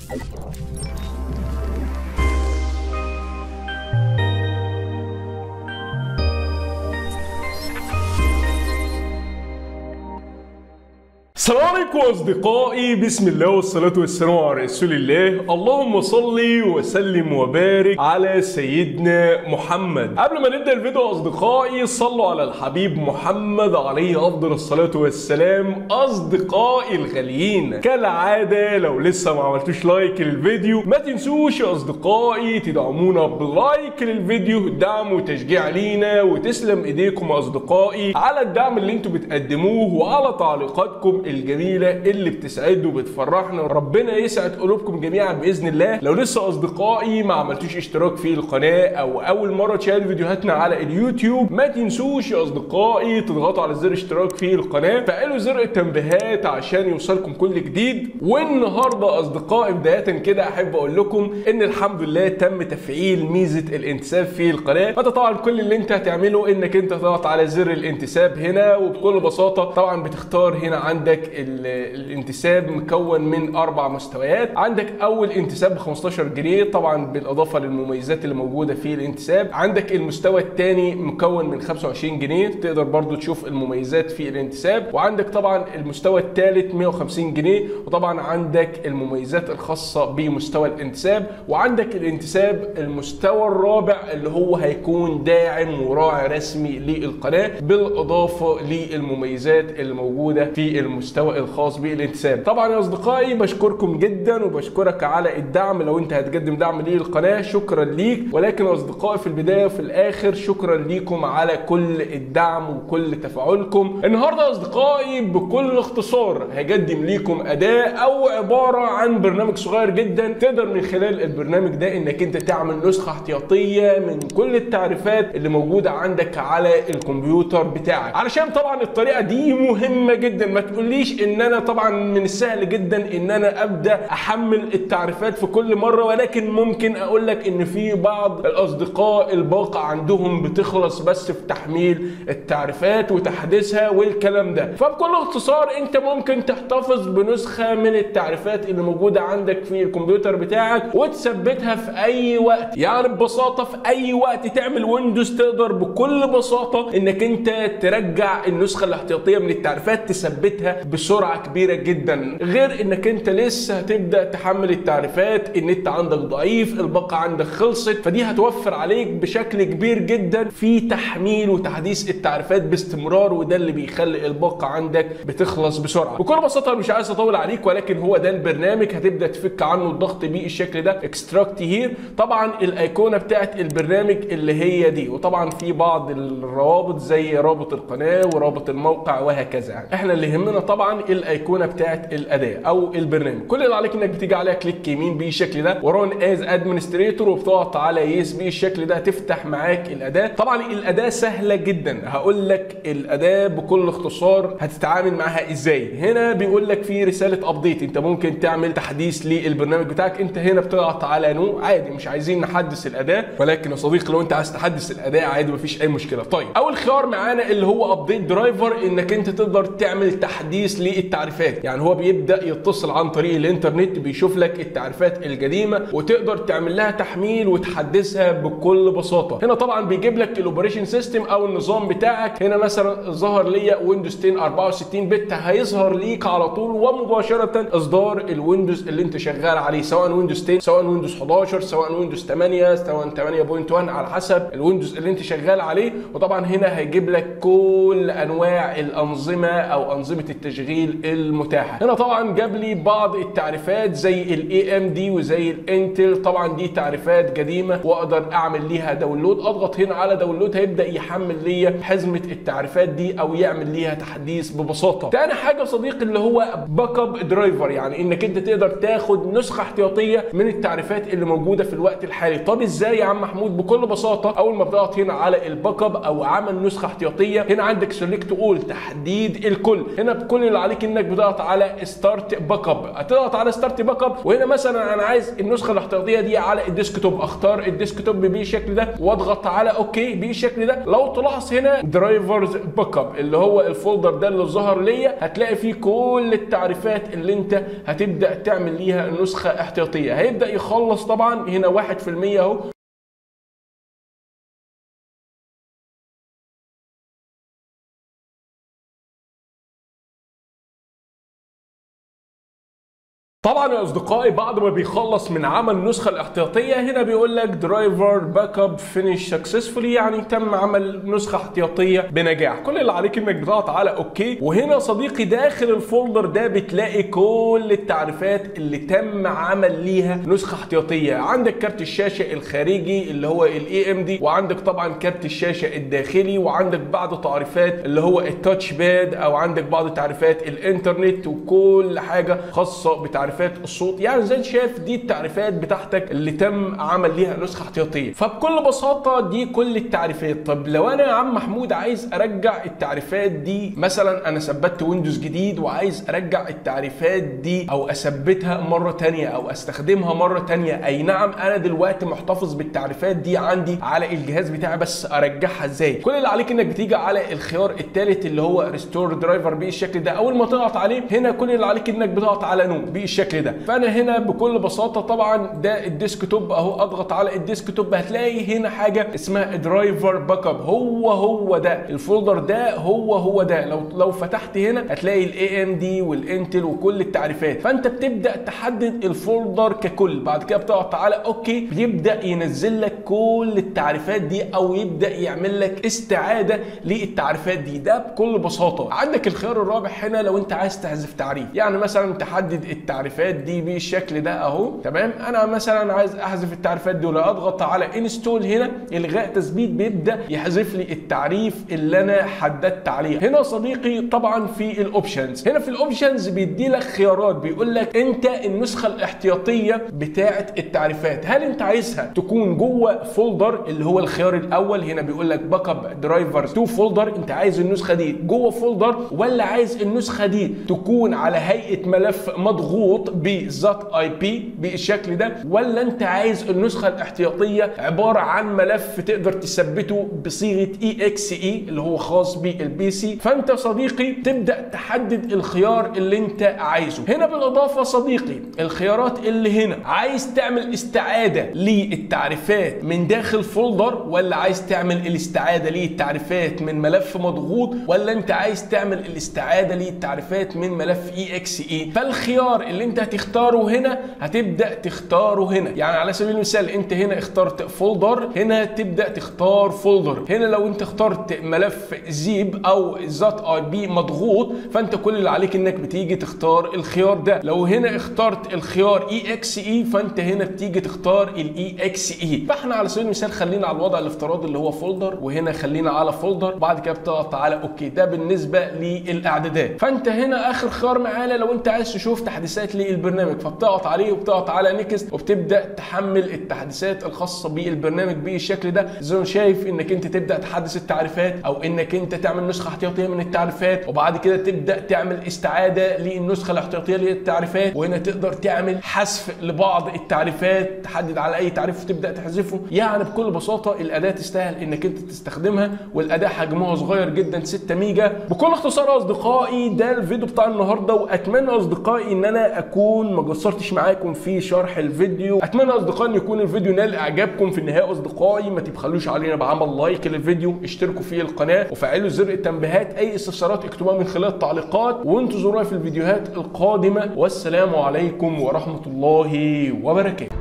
السلام عليكم اصدقائي بسم الله والصلاه والسلام على رسول الله اللهم صل وسلم وبارك على سيدنا محمد قبل ما نبدا الفيديو اصدقائي صلوا على الحبيب محمد عليه افضل الصلاه والسلام اصدقائي الغاليين كالعاده لو لسه ما عملتوش لايك للفيديو ما تنسوش يا اصدقائي تدعمونا بلايك للفيديو دعم وتشجيع لينا وتسلم ايديكم يا اصدقائي على الدعم اللي انتم بتقدموه وعلى تعليقاتكم الجميله اللي بتسعدنا وبتفرحنا ربنا يسعد قلوبكم جميعا باذن الله لو لسه اصدقائي ما عملتوش اشتراك في القناه او اول مره تشاهدوا فيديوهاتنا على اليوتيوب ما تنسوش يا اصدقائي تضغطوا على زر اشتراك في القناه فعلوا زر التنبيهات عشان يوصلكم كل جديد والنهارده اصدقائي بدايه كده احب اقول لكم ان الحمد لله تم تفعيل ميزه الانتساب في القناه فانت طبعا كل اللي انت هتعمله انك انت تضغط على زر الانتساب هنا وبكل بساطه طبعا بتختار هنا عندك ال- الانتساب مكون من اربع مستويات عندك اول انتساب ب 15 جنيه طبعا بالاضافه للمميزات اللي موجوده في الانتساب عندك المستوى الثاني مكون من 25 جنيه تقدر برضو تشوف المميزات في الانتساب وعندك طبعا المستوى الثالث 150 جنيه وطبعا عندك المميزات الخاصه بمستوى الانتساب وعندك الانتساب المستوى الرابع اللي هو هيكون داعم وراعي رسمي للقناه بالاضافه للمميزات اللي موجوده في المستوى الخاص بالانتساب طبعا يا اصدقائي بشكركم جدا وبشكرك على الدعم لو انت هتقدم دعم للقناه شكرا ليك ولكن يا اصدقائي في البدايه وفي الاخر شكرا ليكم على كل الدعم وكل تفاعلكم النهارده يا اصدقائي بكل اختصار هقدم ليكم اداه او عباره عن برنامج صغير جدا تقدر من خلال البرنامج ده انك انت تعمل نسخه احتياطيه من كل التعريفات اللي موجوده عندك على الكمبيوتر بتاعك علشان طبعا الطريقه دي مهمه جدا ما تقوليش ان انا طبعا من السهل جدا ان انا ابدا احمل التعريفات في كل مره ولكن ممكن اقول لك ان في بعض الاصدقاء الباقه عندهم بتخلص بس في تحميل التعريفات وتحديثها والكلام ده فبكل اختصار انت ممكن تحتفظ بنسخه من التعريفات اللي موجوده عندك في الكمبيوتر بتاعك وتثبتها في اي وقت يعني ببساطه في اي وقت تعمل ويندوز تقدر بكل بساطه انك انت ترجع النسخه الاحتياطيه من التعريفات تثبتها بسرعه كبيره جدا غير انك انت لسه هتبدا تحمل التعريفات النت عندك ضعيف الباقه عندك خلصت فدي هتوفر عليك بشكل كبير جدا في تحميل وتحديث التعريفات باستمرار وده اللي بيخلي الباقه عندك بتخلص بسرعه بكل بساطه أنا مش عايز اطول عليك ولكن هو ده البرنامج هتبدا تفك عنه الضغط بالشكل ده اكستراكت هير طبعا الايقونه بتاعت البرنامج اللي هي دي وطبعا في بعض الروابط زي رابط القناه ورابط الموقع وهكذا يعني احنا اللي يهمنا طبعا الايقونه بتاعت الاداه او البرنامج كل اللي عليك انك بتيجي عليها كليك يمين بالشكل ده وران از ادمنستريتور وبتضغط على يس بالشكل ده تفتح معاك الاداه طبعا الاداه سهله جدا هقول لك الاداه بكل اختصار هتتعامل معاها ازاي هنا بيقول لك في رساله ابديت انت ممكن تعمل تحديث للبرنامج بتاعك انت هنا بتضغط على نو عادي مش عايزين نحدث الاداه ولكن يا صديقي لو انت عايز تحدث الاداه عادي مفيش اي مشكله طيب اول خيار معانا اللي هو ابديت درايفر انك انت تقدر تعمل تحديث للتعريفات يعني هو بيبدا يتصل عن طريق الانترنت بيشوف لك التعريفات القديمه وتقدر تعمل لها تحميل وتحدثها بكل بساطه هنا طبعا بيجيب لك الاوبريشن سيستم او النظام بتاعك هنا مثلا ظهر ليا ويندوز 10 64 بت هيظهر ليك على طول ومباشره اصدار الويندوز اللي انت شغال عليه سواء ويندوز 10 سواء ويندوز 11 سواء ويندوز 8 سواء 8.1 على حسب الويندوز اللي انت شغال عليه وطبعا هنا هيجيب لك كل انواع الانظمه او انظمه التشغيل المتاحه هنا طبعا جاب لي بعض التعريفات زي الاي ام دي وزي الانتل طبعا دي تعريفات قديمه واقدر اعمل ليها داونلود اضغط هنا على داونلود هيبدا يحمل ليا حزمه التعريفات دي او يعمل ليها تحديث ببساطه تاني حاجه يا صديقي اللي هو باك اب درايفر يعني انك انت تقدر تاخد نسخه احتياطيه من التعريفات اللي موجوده في الوقت الحالي طب ازاي يا عم محمود بكل بساطه اول ما بضغط هنا على الباك اب او عمل نسخه احتياطيه هنا عندك سيلكت اول تحديد الكل هنا بكل كل اللي عليك انك بتضغط على ستارت باك اب هتضغط على ستارت باك اب وهنا مثلا انا عايز النسخه الاحتياطيه دي على الديسكتوب اختار الديسكتوب بالشكل ده واضغط على اوكي بالشكل ده لو تلاحظ هنا درايفرز باك اب اللي هو الفولدر ده اللي ظهر ليا هتلاقي فيه كل التعريفات اللي انت هتبدا تعمل ليها نسخه احتياطيه هيبدا يخلص طبعا هنا 1% اهو طبعا يا اصدقائي بعد ما بيخلص من عمل النسخه الاحتياطيه هنا بيقول لك درايفر باك اب فينيش سكسسفولي يعني تم عمل نسخه احتياطيه بنجاح كل اللي عليك انك بتضغط على اوكي وهنا صديقي داخل الفولدر ده بتلاقي كل التعريفات اللي تم عمل ليها نسخه احتياطيه عندك كارت الشاشه الخارجي اللي هو الاي ام دي وعندك طبعا كارت الشاشه الداخلي وعندك بعض تعريفات اللي هو التاتش باد او عندك بعض تعريفات الانترنت وكل حاجه خاصه بتعريفات تعريفات الصوت يعني زي شايف دي التعريفات بتاعتك اللي تم عمل ليها نسخه احتياطيه فبكل بساطه دي كل التعريفات طب لو انا يا عم محمود عايز ارجع التعريفات دي مثلا انا ثبتت ويندوز جديد وعايز ارجع التعريفات دي او اثبتها مره تانية او استخدمها مره تانية اي نعم انا دلوقتي محتفظ بالتعريفات دي عندي على الجهاز بتاعي بس ارجعها ازاي كل اللي عليك انك بتيجي على الخيار الثالث اللي هو ريستور درايفر بالشكل ده اول ما تضغط عليه هنا كل اللي عليك انك بتضغط على نو بالشكل بالشكل ده فانا هنا بكل بساطه طبعا ده الديسك توب اهو اضغط على الديسك توب هتلاقي هنا حاجه اسمها درايفر باك اب هو هو ده الفولدر ده هو هو ده لو لو فتحت هنا هتلاقي الاي ام دي والانتل وكل التعريفات فانت بتبدا تحدد الفولدر ككل بعد كده بتضغط على اوكي بيبدا ينزل لك كل التعريفات دي او يبدا يعمل لك استعاده للتعريفات دي ده بكل بساطه عندك الخيار الرابع هنا لو انت عايز تحذف تعريف يعني مثلا تحدد التعريفات دي بالشكل ده اهو تمام انا مثلا عايز احذف التعريفات دي ولا اضغط على انستول هنا الغاء تثبيت بيبدا يحذف لي التعريف اللي انا حددت عليه هنا صديقي طبعا في الاوبشنز هنا في الاوبشنز بيدي لك خيارات بيقول لك انت النسخه الاحتياطيه بتاعه التعريفات هل انت عايزها تكون جوه فولدر اللي هو الخيار الاول هنا بيقول لك باك اب درايفرز تو فولدر انت عايز النسخه دي جوه فولدر ولا عايز النسخه دي تكون على هيئه ملف مضغوط بذات اي بي بالشكل ده ولا انت عايز النسخه الاحتياطيه عباره عن ملف تقدر تثبته بصيغه اي اكس اي اللي هو خاص بالبي سي فانت صديقي تبدا تحدد الخيار اللي انت عايزه هنا بالاضافه صديقي الخيارات اللي هنا عايز تعمل استعاده للتعريفات من داخل فولدر ولا عايز تعمل الاستعاده للتعريفات من ملف مضغوط ولا انت عايز تعمل الاستعاده للتعريفات من ملف اي اكس اي فالخيار اللي انت هتختاره هنا هتبدا تختاره هنا يعني على سبيل المثال انت هنا اخترت فولدر هنا تبدا تختار فولدر هنا لو انت اخترت ملف زيب او ذات اي بي مضغوط فانت كل اللي عليك انك بتيجي تختار الخيار ده لو هنا اخترت الخيار اي اكس اي فانت هنا بتيجي تختار الاي اكس اي فاحنا على سبيل المثال خلينا على الوضع الافتراضي اللي هو فولدر وهنا خلينا على فولدر بعد كده بتضغط على اوكي ده بالنسبه للاعدادات فانت هنا اخر خيار معانا لو انت عايز تشوف تحديثات للبرنامج فبتضغط عليه وبتضغط على نيكست وبتبدا تحمل التحديثات الخاصه بالبرنامج بالشكل ده زي ما شايف انك انت تبدا تحدث التعريفات او انك انت تعمل نسخه احتياطيه من التعريفات وبعد كده تبدا تعمل استعاده للنسخه الاحتياطيه للتعريفات وهنا تقدر تعمل حذف لبعض التعريفات تحدد على اي تعريف وتبدا تحذفه يعني بكل بساطه الاداه تستاهل انك انت تستخدمها والاداه حجمها صغير جدا 6 ميجا بكل اختصار يا اصدقائي ده الفيديو بتاع النهارده واتمنى اصدقائي ان انا اكون ما قصرتش معاكم في شرح الفيديو اتمنى اصدقائي ان يكون الفيديو نال اعجابكم في النهايه اصدقائي ما تبخلوش علينا بعمل لايك للفيديو اشتركوا في القناه وفعلوا زر التنبيهات اي استفسارات اكتبوها من خلال التعليقات وانتظروها في الفيديوهات القادمه والسلام عليكم ورحمه الله وبركاته